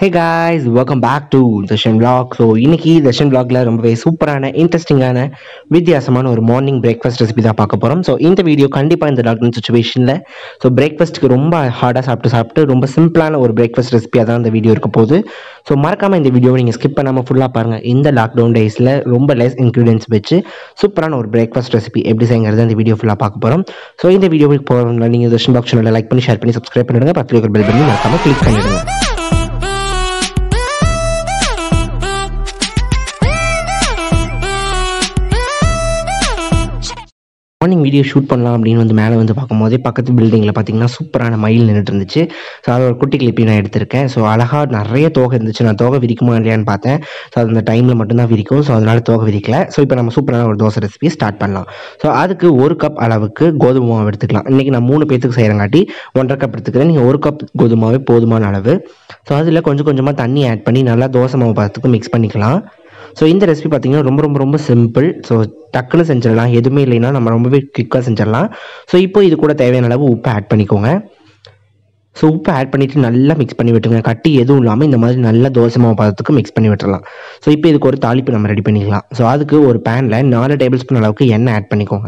hey guys welcome back to Darshan vlog so இன்னைக்கு தர்ஷன் vlogல ரொம்பவே சூப்பரான இன்ட்ரெஸ்டிங்கான வித்தியாசமான ஒரு மார்னிங் பிரேக்ஃபாஸ்ட் ரெசிபி தான் பார்க்க போகிறோம் ஸோ இந்த வீடியோ கண்டிப்பாக இந்த லாக்டவுன் சுச்சுவேஷனில் ஸோ பிரேக்ஃபாஸ்ட்டுக்கு ரொம்ப ஹார்டாக சாப்பிட்டு சாப்பிட்டு ரொம்ப சிம்பிளான ஒரு பிரேக்ஃபாஸ்ட் ரெசிபியாக தான் இந்த வீடியோ இருக்க போகுது ஸோ மறக்காமல் இந்த வீடியோவை நீங்கள் ஸ்கிப் பண்ணாமல் ஃபுல்லாக பாருங்கள் இந்த லாக்டவுன் டேஸில் ரொம்ப லெஸ் இன்க்ரீடியன்ஸ் வச்சு சூப்பரான ஒரு பிரேக்ஃபாஸ்ட் ரெசிபி எப்படி செய்யுங்கிறது இந்த வீடியோ ஃபுல்லாக பார்க்க போகிறோம் ஸோ இந்த வீடியோவுக்கு போகிறவங்க நீங்கள் தர்ஷன் பாக்ஸ் சேனலில் லைக் பண்ணி ஷேர் பண்ணி சப்ஸ்கிரைப் பண்ணிடுங்க பக்கத்தில் ஒரு பெல் பண்ணி மறக்காமல் கிளிக் பண்ணிடுங்க மார்னிங் வீடியோ ஷூட் பண்ணலாம் அப்படின்னு வந்து மேலே வந்து பார்க்கும்போதே பக்கத்து பில்டிங்கில் பார்த்தீங்கன்னா சூப்பரான மயில் நின்றுட்டு இருந்துச்சு ஸோ அது ஒரு குட்டி கிளிப்பி நான் எடுத்திருக்கேன் ஸோ அழகாக நிறைய தோகை இருந்துச்சு நான் தோகை விரிக்குமா இல்லையான்னு பார்த்தேன் ஸோ அது அந்த டைமில் மட்டும்தான் விரிக்கும் ஸோ அதனால தோகை விரிக்கல ஸோ இப்போ நம்ம சூப்பரான ஒரு தோசை ரெசிபி ஸ்டார்ட் பண்ணலாம் ஸோ அதுக்கு ஒரு கப் அளவுக்கு கோதுமை மாவு எடுத்துக்கலாம் இன்றைக்கி நான் மூணு பேத்துக்கு செய்கிறங்காட்டி ஒன்றரை கப் எடுத்துக்கிறேன் நீங்கள் ஒரு கப் கோதுமை மாவே போதுமான அளவு ஸோ அதில் கொஞ்சம் கொஞ்சமாக தண்ணி ஆட் பண்ணி நல்லா தோசை மாவு பார்த்துக்கு மிக்ஸ் பண்ணிக்கலாம் ஸோ இந்த ரெசிபி பார்த்தீங்கன்னா ரொம்ப ரொம்ப ரொம்ப சிம்பிள் ஸோ டக்குன்னு செஞ்சிடலாம் எதுவுமே இல்லைன்னா நம்ம ரொம்பவே குயிக்காக செஞ்சிடலாம் ஸோ இப்போ இது கூட தேவையான அளவு உப்பு ஆட் பண்ணிக்கோங்க ஸோ உப்பு ஆட் பண்ணிவிட்டு நல்லா மிக்ஸ் பண்ணி விட்டுருங்க கட்டி எதுவும் இல்லாமல் இந்த மாதிரி நல்லா தோசை மாவு பதத்துக்கு மிக்ஸ் பண்ணி விட்டுறலாம் ஸோ இப்போ இதுக்கு ஒரு தாளிப்பு நம்ம ரெடி பண்ணிக்கலாம் ஸோ அதுக்கு ஒரு பேனில் நாலு டேபிள் ஸ்பூன் அளவுக்கு எண்ணெய் ஆட் பண்ணிக்கோங்க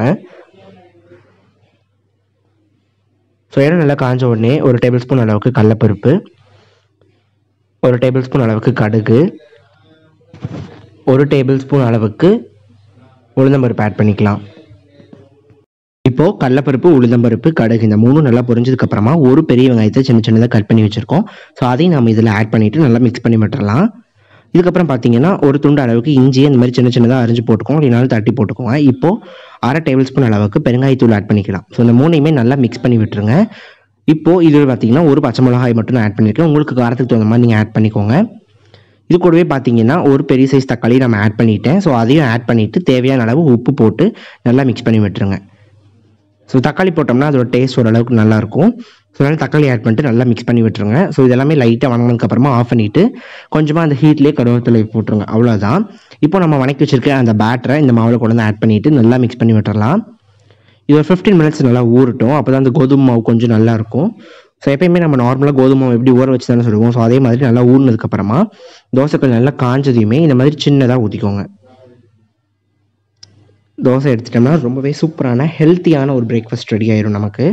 ஸோ எண்ணெய் நல்லா காஞ்ச உடனே ஒரு டேபிள் ஸ்பூன் அளவுக்கு கடலப்பருப்பு ஒரு டேபிள் ஸ்பூன் அளவுக்கு கடுகு ஒரு டேபிள் ஸ்பூன் அளவுக்கு உளுந்தம்பருப்பு ஆட் பண்ணிக்கலாம் இப்போது கடலப்பருப்பு உளுந்தம்பருப்பு கடுகு இந்த மூணும் நல்லா பொரிஞ்சதுக்கு அப்புறமா ஒரு பெரிய வெங்காயத்தை சின்ன சின்னதாக கட் பண்ணி வச்சுருக்கோம் ஸோ அதையும் நம்ம இதில் ஆட் பண்ணிவிட்டு நல்லா மிக்ஸ் பண்ணி விட்டுறலாம் இதுக்கப்புறம் பார்த்தீங்கன்னா ஒரு துண்டு அளவுக்கு இஞ்சியை இந்த மாதிரி சின்ன சின்னதாக அரிஞ்சு போட்டுக்கோங்க இல்லைனாலும் தட்டி போட்டுக்கோங்க இப்போது அரை டேபிள் ஸ்பூன் அளவுக்கு பெருங்காயத்தூள் ஆட் பண்ணிக்கலாம் ஸோ இந்த மூணையுமே நல்லா மிக்ஸ் பண்ணி விட்டுருங்க இப்போது இதில் பார்த்தீங்கன்னா ஒரு பச்சை மிளகாய் மட்டும் நான் ஆட் பண்ணியிருக்கேன் உங்களுக்கு காரத்துக்கு தகுந்த மாதிரி நீங்கள் ஆட் பண்ணிக்கோங்க இது கூடவே பார்த்தீங்கன்னா ஒரு பெரிய சைஸ் தக்காளி நம்ம ஆட் பண்ணிட்டேன் ஸோ அதையும் ஆட் பண்ணிவிட்டு தேவையான அளவு உப்பு போட்டு நல்லா மிக்ஸ் பண்ணி விட்டுருங்க ஸோ தக்காளி போட்டோம்னா அதோட டேஸ்ட் ஓரளவுக்கு நல்லாயிருக்கும் ஸோ அதனால் தக்காளி ஆட் பண்ணிட்டு நல்லா மிக்ஸ் பண்ணி விட்டுருங்க ஸோ இதெல்லாமே லைட்டாக வணங்கினதுக்கப்புறமா ஆஃப் பண்ணிவிட்டு கொஞ்சமாக அந்த ஹீட்லேயே கருவேப்பிலை போட்டுருங்க அவ்வளோதான் இப்போ நம்ம வணக்கி வச்சிருக்க அந்த பேட்டரை இந்த மாவில் கொண்டு வந்து ஆட் பண்ணிவிட்டு நல்லா மிக்ஸ் பண்ணி விட்டுறலாம் இது ஒரு ஃபிஃப்டீன் மினிட்ஸ் நல்லா ஊறட்டும் அப்போ தான் அந்த கோதுமை மாவு கொஞ்சம் நல்லாயிருக்கும் ஸோ எப்பயுமே நம்ம நார்மலாக கோதுமை மாவு எப்படி ஊற வச்சு தானே சொல்லுவோம் ஸோ அதே மாதிரி நல்லா ஊறினதுக்கப்புறமா தோசைக்கல் நல்லா காஞ்சதையுமே இந்த மாதிரி சின்னதாக ஊற்றிக்கோங்க தோசை எடுத்துட்டோம்னா ரொம்பவே சூப்பரான ஹெல்த்தியான ஒரு பிரேக்ஃபாஸ்ட் ரெடி ஆயிரும் நமக்கு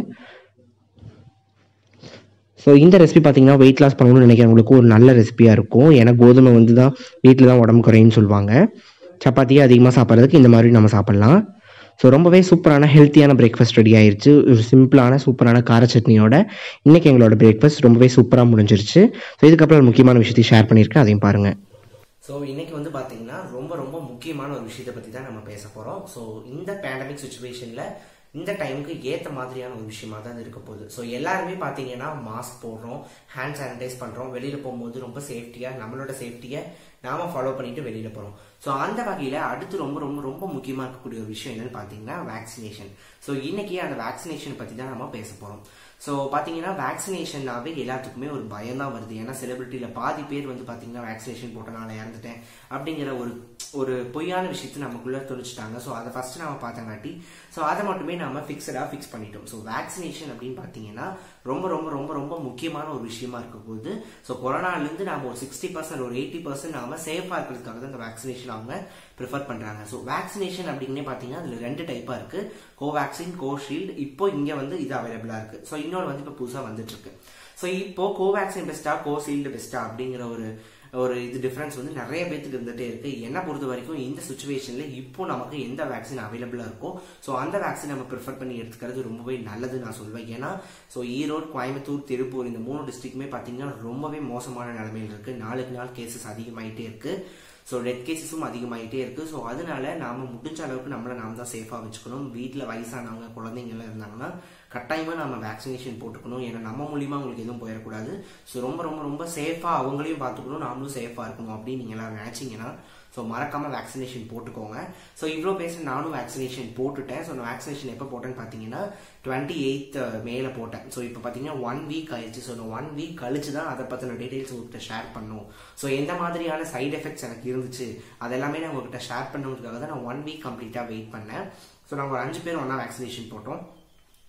ஸோ இந்த ரெசிபி பார்த்தீங்கன்னா வெயிட் லாஸ் பண்ணணும்னு நினைக்கிறவங்களுக்கு ஒரு நல்ல ரெசிபியாக இருக்கும் ஏன்னா கோதுமை வந்து தான் வீட்டில் தான் உடம்பு குறையுன்னு சொல்லுவாங்க சப்பாத்தியே அதிகமாக சாப்பிட்றதுக்கு இந்த மாதிரி நம்ம சாப்பிட்லாம் ஸோ ரொம்பவே சூப்பரான ஹெல்த்தியான பிரேக்ஃபாஸ்ட் ரெடி ஆயிருச்சு ஒரு சிம்பிளான சூப்பரான கார சட்னியோட இன்றைக்கி எங்களோட பிரேக்ஃபாஸ்ட் ரொம்பவே சூப்பராக முடிஞ்சிருச்சு ஸோ இதுக்கப்புறம் ஒரு முக்கியமான விஷயத்தை ஷேர் பண்ணியிருக்கேன் அதையும் பாருங்கள் ஸோ இன்னைக்கு வந்து பார்த்தீங்கன்னா ரொம்ப ரொம்ப முக்கியமான ஒரு விஷயத்தை பற்றி தான் நம்ம பேச போகிறோம் ஸோ இந்த பேண்டமிக் சுச்சுவேஷனில் இந்த டைமுக்கு ஏற்ற மாதிரியான ஒரு விஷயமா தான் இருக்க போகுது ஸோ எல்லாருமே பார்த்தீங்கன்னா மாஸ்க் போடுறோம் ஹேண்ட் சானிடைஸ் பண்ணுறோம் வெளியில் போகும்போது ரொம்ப சேஃப்டியாக நம்மளோட சேஃப்டியை நாம ஃபாலோ பண்ணிட்டு வெளியில போறோம் ஸோ அந்த வகையில அடுத்து ரொம்ப ரொம்ப ரொம்ப முக்கியமா இருக்கக்கூடிய ஒரு விஷயம் என்னன்னு பாத்தீங்கன்னா வேக்சினேஷன் ஸோ இன்னைக்கு அந்த வேக்சினேஷன் பத்தி தான் நம்ம பேச போறோம் ஸோ பாத்தீங்கன்னா வேக்சினேஷன்னாவே எல்லாத்துக்குமே ஒரு பயம் தான் வருது ஏன்னா செலிபிரிட்டியில பாதி பேர் வந்து பாத்தீங்கன்னா வேக்சினேஷன் போட்டனால இறந்துட்டேன் அப்படிங்கிற ஒரு ஒரு பொய்யான விஷயத்தை நமக்குள்ள தொழிச்சிட்டாங்க ஸோ அதை ஃபர்ஸ்ட் நாம பார்த்தங்காட்டி ஸோ அதை மட்டுமே நாம ஃபிக்ஸடா ஃபிக்ஸ் பண்ணிட்டோம் ஸோ வேக்சினேஷன் அப்படின்னு பாத்தீங்கன்னா ரொம்ப ரொம்ப ரொம்ப ரொம்ப முக்கியமான ஒரு விஷயமா இருக்க போது ஸோ கொரோனாலேருந்து நாம ஒரு சிக்ஸ்டி பர்சன்ட் ஒரு எயிட்டி பர்சன்ட் நாம சேஃபா இருக்கிறதுக்காக தான் இந்த வேக்சினேஷன் அவங்க ப்ரிஃபர் பண்றாங்க ஸோ வேக்சினேஷன் அப்படின்னே பாத்தீங்கன்னா அதுல ரெண்டு டைப்பா இருக்கு கோவேக்சின் கோஷீல்டு இப்போ இங்க வந்து இது அவைலபிளா இருக்கு ஸோ இன்னொன்று வந்து இப்போ புதுசா வந்துட்டு இருக்கு ஸோ இப்போ கோவேக்சின் பெஸ்டா கோஷீல்டு பெஸ்டா அப்படிங்கிற ஒரு ஒரு இது டிஃபரன்ஸ் வந்து நிறைய பேத்துக்கு இருந்துட்டே இருக்கு என்ன பொறுத்த வரைக்கும் இந்த சுச்சுவேஷன்ல இப்போ நமக்கு எந்த வேக்சின் அவைலபிளா இருக்கோ ஸோ அந்த வேக்சின் நம்ம ப்ரிஃபர் பண்ணி எடுத்துக்கிறது ரொம்பவே நல்லது நான் சொல்வேன் ஏன்னா ஸோ ஈரோடு கோயம்புத்தூர் திருப்பூர் இந்த மூணு டிஸ்ட்ரிக்ட்மே பார்த்தீங்கன்னா ரொம்பவே மோசமான நிலைமையில் இருக்கு நாளுக்கு நாள் கேசஸ் அதிகமாயிட்டே இருக்கு ஸோ டெத் கேசஸும் அதிகமாயிட்டே இருக்கு ஸோ அதனால நாம முடிஞ்ச அளவுக்கு நம்மளை நாம தான் சேஃபாக வச்சுக்கணும் வீட்டில் வயசானவங்க குழந்தைங்க எல்லாம் இருந்தாங்கன்னா கட்டாயமாக நம்ம வேக்சினேஷன் போட்டுக்கணும் ஏன்னா நம்ம மூலியமா அவங்களுக்கு எதுவும் போயிடக்கூடாது ஸோ ரொம்ப ரொம்ப ரொம்ப சேஃபாக அவங்களையும் பார்த்துக்கணும் நாமளும் சேஃபாக இருக்கணும் அப்படின்னு நீங்கள் எல்லாம் நினைச்சீங்கன்னா ஸோ மறக்காம வேக்சினேஷன் போட்டுக்கோங்க ஸோ இவ்வளோ பேச நானும் வேக்சினேஷன் போட்டுட்டேன் ஸோ நான் வேக்சினேஷன் எப்போ போட்டேன்னு பார்த்தீங்கன்னா டுவெண்ட்டி எயித் மேல போட்டேன் ஸோ இப்போ பார்த்தீங்கன்னா ஒன் வீக் ஆயிடுச்சு ஸோ நான் ஒன் வீக் கழிச்சு தான் அதை பற்றின டீட்டெயில்ஸ் உங்ககிட்ட ஷேர் பண்ணும் ஸோ எந்த மாதிரியான சைடு எஃபெக்ட்ஸ் எனக்கு இருந்துச்சு அதெல்லாமே நான் உங்ககிட்ட ஷேர் பண்ணுறதுக்காக தான் நான் ஒன் வீக் கம்ப்ளீட்டாக வெயிட் பண்ணேன் ஸோ நாங்கள் ஒரு அஞ்சு பேர் ஒன்றா வேக்சினேஷன் போட்டோம்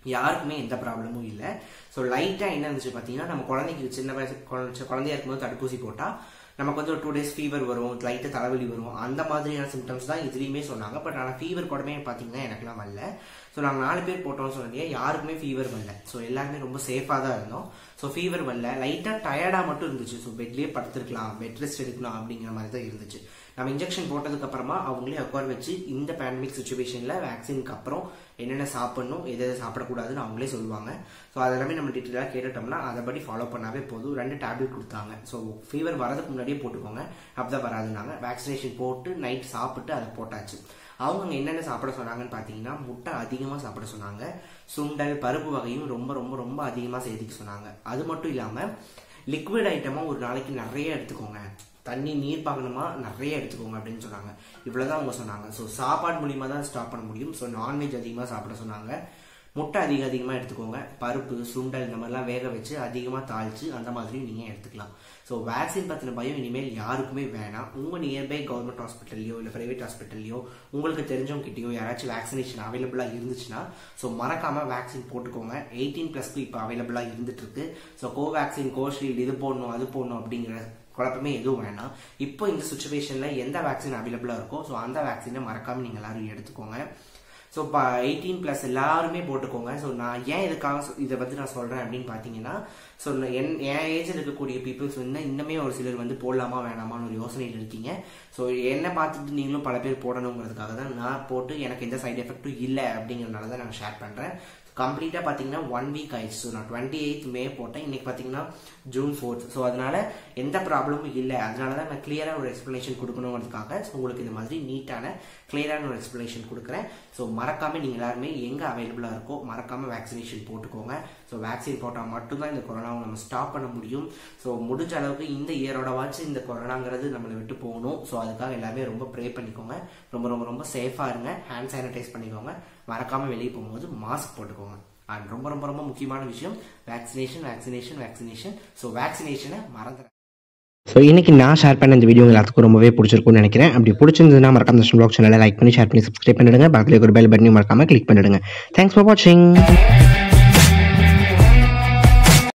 யாருக்குமே எந்த ப்ராப்ளமும் இல்லை ஸோ லைட்டாக என்ன இருந்துச்சு பார்த்தீங்கன்னா நம்ம குழந்தைக்கு சின்ன வயசு குழந்தை குழந்தையா இருக்கும்போது தடுப்பூசி போட்டால் நமக்கு வந்து ஒரு டூ டேஸ் ஃபீவர் வரும் லைட்டாக தலைவலி வரும் அந்த மாதிரியான சிம்டம்ஸ் தான் இதுலேயுமே சொன்னாங்க பட் ஆனால் ஃபீவர் கூடமே பார்த்தீங்கன்னா எனக்குலாம் வரல ஸோ நாங்கள் நாலு பேர் போட்டோம்னு சொன்னீங்க யாருக்குமே ஃபீவர் வரல ஸோ எல்லாருமே ரொம்ப சேஃபாக தான் இருந்தோம் ஸோ ஃபீவர் வரல லைட்டாக டயர்டாக மட்டும் இருந்துச்சு ஸோ பெட்லேயே படுத்துருக்கலாம் பெட் ரெஸ்ட் எடுக்கலாம் அப்படிங்கிற மாதிரி தான் இருந்துச்சு நம்ம இன்ஜெக்ஷன் போட்டதுக்கு அப்புறமா அவங்களே உட்கார வச்சு இந்த பேண்டமிக் சுச்சுவேஷனில் வேக்சினுக்கு அப்புறம் என்னென்ன சாப்பிடணும் எதை எதை சாப்பிடக்கூடாதுன்னு அவங்களே சொல்லுவாங்க ஸோ அதெல்லாமே நம்ம டீட்டெயிலாக கேட்டுட்டோம்னா அதைப்படி ஃபாலோ பண்ணாவே போதும் ரெண்டு டேப்லெட் கொடுத்தாங்க ஸோ ஃபீவர் வரதுக்கு முன்னாடியே போட்டுக்கோங்க அப்பதான் வராதுனாங்க வேக்சினேஷன் போட்டு நைட் சாப்பிட்டு அதை போட்டாச்சு அவங்க அங்கே என்னென்ன சாப்பிட சொன்னாங்கன்னு பார்த்தீங்கன்னா முட்டை அதிகமாக சாப்பிட சொன்னாங்க சுண்டல் பருப்பு வகையும் ரொம்ப ரொம்ப ரொம்ப அதிகமாக சேர்த்துக்க சொன்னாங்க அது மட்டும் இல்லாமல் லிக்விட் ஐட்டமாக ஒரு நாளைக்கு நிறைய எடுத்துக்கோங்க தண்ணி நீர் பாகனமா நிறைய எடுத்துக்கோங்க அப்படின்னு சொன்னாங்க இவ்வளவுதான் அவங்க சொன்னாங்க ஸோ சாப்பாடு மூலியமா தான் ஸ்டாப் பண்ண முடியும் ஸோ நான்வெஜ் அதிகமாக சாப்பிட சொன்னாங்க முட்டை அதிக அதிகமாக எடுத்துக்கோங்க பருப்பு சுண்டல் இந்த மாதிரிலாம் வேக வச்சு அதிகமாக தாளிச்சு அந்த மாதிரியும் நீங்கள் எடுத்துக்கலாம் ஸோ வேக்சின் பற்றின பயம் இனிமேல் யாருக்குமே வேணாம் உங்கள் நியர்பை கவர்மெண்ட் ஹாஸ்பிட்டல்லையோ இல்லை ப்ரைவேட் ஹாஸ்பிட்டல்லையோ உங்களுக்கு தெரிஞ்சவங்க கிட்டயோ யாராச்சும் வேக்சினேஷன் அவைலபிளாக இருந்துச்சுன்னா ஸோ மறக்காமல் வேக்சின் போட்டுக்கோங்க எயிட்டீன் ப்ளஸ்க்கு இப்போ அவைலபிளாக இருந்துட்டு இருக்கு ஸோ கோவேக்சின் கோஷீல்டு இது போடணும் அது போடணும் அப்படிங்கிற குழப்பமே எதுவும் வேணாம் இப்போ இந்த சுச்சுவேஷனில் எந்த வேக்சின் அவைலபிளாக இருக்கோ ஸோ அந்த வேக்சினை மறக்காமல் நீங்கள் எல்லாரும் எடுத்துக்கோங்க ஸோ இப்போ எயிட்டீன் ப்ளஸ் எல்லாருமே போட்டுக்கோங்க ஸோ நான் ஏன் இதுக்காக சொ- இதை பற்றி நான் சொல்கிறேன் அப்படின்னு பார்த்தீங்கன்னா ஸோ என் என் ஏஜில் இருக்கக்கூடிய பீப்புள்ஸ் வந்து இன்னுமே ஒரு சிலர் வந்து போடலாமா வேணாமான்னு ஒரு யோசனையில் இருக்கீங்க ஸோ என்னை பார்த்துட்டு நீங்களும் பல பேர் போடணுங்கிறதுக்காக தான் நான் போட்டு எனக்கு எந்த சைடு எஃபெக்ட்டும் இல்லை அப்படிங்கிறதுனால தான் நான் ஷேர் பண்ணுறேன் கம்ப்ளீட்டாக பார்த்தீங்கன்னா ஒன் வீக் ஆயிடுச்சு ஸோ நான் டுவெண்ட்டி எயித் மே போட்டேன் இன்னைக்கு பார்த்தீங்கன்னா ஜூன் ஃபோர்த் ஸோ அதனால எந்த ப்ராப்ளமும் இல்லை அதனால தான் நான் கிளியராக ஒரு எக்ஸ்ப்ளனேஷன் கொடுக்கணுங்கிறதுக்காக ஸோ உங்களுக்கு இந்த மாதிரி நீட்டான கிளியரான ஒரு எக்ஸ்ப்ளனேஷன் கொடுக்குறேன் ஸோ மறக்காம நீங்கள் எல்லாருமே எங்கே அவைலபிளாக இருக்கோ மறக்காம வேக்சினேஷன் போட்டுக்கோங்க ஸோ வேக்சின் போட்டால் மட்டும்தான் இந்த கொரோனாவை நம்ம ஸ்டாப் பண்ண முடியும் ஸோ முடிஞ்ச அளவுக்கு இந்த இயரோட வாட்ச் இந்த கொரோனாங்கிறது நம்மளை விட்டு போகணும் ஸோ அதுக்காக எல்லாமே ரொம்ப ப்ரே பண்ணிக்கோங்க ரொம்ப ரொம்ப ரொம்ப சேஃபாக இருங்க ஹேண்ட் சானிடைஸ் பண்ணிக்கோங்க மறக்காம வெளியே போகும்போது மாஸ்க் போட்டுக்கோங்க அண்ட் ரொம்ப ரொம்ப ரொம்ப முக்கியமான விஷயம் வேக்சினேஷன் வேக்சினேஷன் வேக்சினேஷன் ஸோ வேக்சினேஷனை மறந்துட ஸோ இன்னைக்கு நான் ஷேர் பண்ண இந்த வீடியோ எல்லாத்துக்கும் ரொம்பவே பிடிச்சிருக்கும்னு நினைக்கிறேன் அப்படி பிடிச்சிருந்ததுன்னா மறக்காம இந்த பிளாக் சேனலை லைக் பண்ணி ஷேர் பண்ணி சப்ஸ்கிரைப் பண்ணிடுங்க பக்கத்துல ஒரு பெல் பட்டனையும் மறக்காம கிளிக் பண்ணிடுங்க தேங்க்ஸ் ஃபார் வாட்சிங்